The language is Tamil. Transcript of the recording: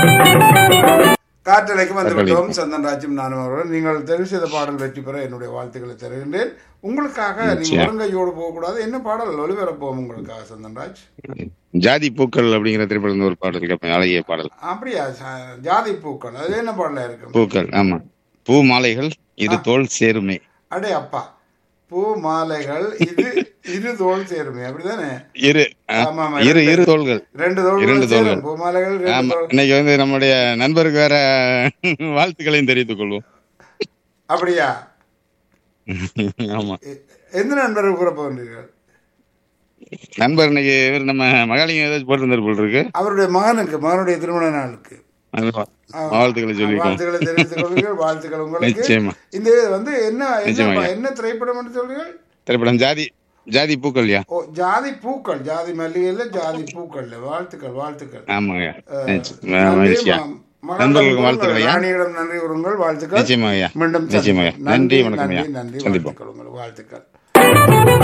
காற்றலைக்கு வந்துவிட்டோம் சந்தன் ராஜும் நானும் அவர்கள் நீங்கள் தெரிவு செய்த பாடல் வெற்றி பெற என்னுடைய வாழ்த்துக்களை தருகின்றேன் உங்களுக்காக நீங்க நிச்சயம். முருங்கையோடு போகக்கூடாது என்ன பாடல் ஒளிபரப்போம் உங்களுக்காக சந்தன் ராஜ் ஜாதி பூக்கள் அப்படிங்கிற திரைப்படம் ஒரு பாடல் கேட்பேன் அழகிய பாடல் அப்படியா ச- ஜாதி பூக்கள் அது என்ன பாடலா இருக்கு பூக்கள் ஆமா பூ மாலைகள் இரு தோல் சேருமே அடே அப்பா பூ மாலைகள் இது இரு தோல் சேருமே அப்படிதானே இரு ஆ, ஆமா, ஆமா, இரு ரெண்டு- இரு தோள்கள் ரெண்டு தோல் இரண்டு சேரும் தோள்கள். பூ மாலைகள் ரெண்டு ஆமா தோல் இன்னைக்கு வந்து நம்முடைய நண்பருக்கு வேற வாழ்த்துக்களையும் தெரிவித்துக் கொள்வோம் அப்படியா ஆமா எ- எந்த நண்பர்கள் கூற போகின்றீர்கள் நண்பர் இன்னைக்கு இவர் நம்ம மகாலிங்கம் ஏதாச்சும் போட்டிருந்தார் போல் இருக்கு அவருடைய மகனுக்கு மகனுடைய திருமண நாளுக்கு அதுவா. வாழ்த்துக்களை சொல்லிக்கோம் வாழ்த்துக்களை தெரிவித்துக் கொள்கிறீர்கள் வாழ்த்துக்கள் உங்களுக்கு நிச்சயமா இந்த இது வந்து என்ன என்ன நிச்சயமா. என்ன திரைப்படம் என்று சொல்றீர்கள் திரைப்படம் ஜாதி ஜாதி பூக்கள்யா ஓ ஜாதி பூக்கள் ஜாதி மல்லிகைல ஜாதி பூக்கள் வாழ்த்துக்கள் வாழ்த்துக்கள் ஆமாங்க அஹ், நிச்சயம். நன்றி, மகிழ்ச்சியா ம- மகன் நண்பர்களுக்கு உங்கள் வாழ்த்துக்கள் ஐயா. ராணியிடம் நன்றி கூறுங்கள் வாழ்த்துக்கள் நிச்சயமா ஐயா மீண்டும் நிச்சயமா ஐயா. சந்திப்போம். நன்றி நன்றி வணக்கம் ஐயா நன்றி நன்றி சந்திப்போம் வாழ்த்துக்கள் உங்களுக்கு வாழ்த்துக்கள்